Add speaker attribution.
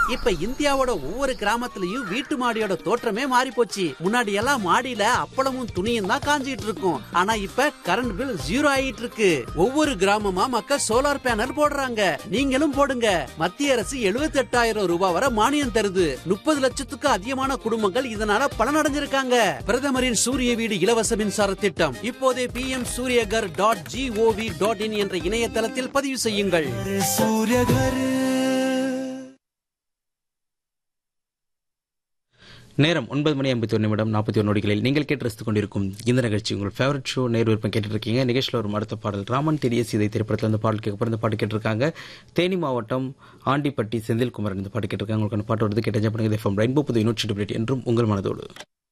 Speaker 1: இப்ப இந்தியாவோட ஒவ்வொரு கிராமத்துலயும் வீட்டு மாடியோட தோற்றமே மாறி போச்சு முன்னாடி எல்லாம் மாடியில அப்பளமும் துணியும் தான் காஞ்சிட்டு இருக்கும் ஆனா இப்ப கரண்ட் பில் ஜீரோ ஆயிட்டு இருக்கு ஒவ்வொரு கிராமமா மக்கள் சோலார் பேனல் போடுறாங்க நீங்களும் போடுங்க மத்திய அரசு 78000 ரூபாய் வரை மானியம் தருது முப்பது லட்சத்துக்கு அதிகமான குடும்பங்கள் இதனால பலனடைஞ்சிருக்காங்க பிரதமரின் சூரிய வீடு இலவச மின்சார திட்டம் இப்போதே P M Suryaghar dot G O V dot in என்ற இணையதளத்தில் பதிவு செய்யுங்கள்
Speaker 2: நேரம் ஒன்பது மணி ஐம்பத்தி ஒரு நிமிடம் நாற்பத்தி ஒரு நொடிகளில் நீங்கள் கேட்டு ரசித்துக் கொண்டிருக்கும் இந்த நிகழ்ச்சி உங்கள் ஃபேவரட் ஷோ நேர் விருப்பம் கேட்டுட்டு இருக்கீங்க நிகழ்ச்சியில் ஒரு அடுத்த பாடல் ராமன் தெரிய சீதை திரைப்படத்தில் இந்த பாடல் கேட்க இந்த பாட்டு கேட்டிருக்காங்க தேனி மாவட்டம் ஆண்டிப்பட்டி செந்தில்குமரன் இந்த பாட்டு கேட்டிருக்காங்க உங்களுக்கு அந்த பாட்டு வருது கேட்ட பண்ணுங்க ரெயின்போ புது யூனிட் என்றும் உங்கள் மனதோடு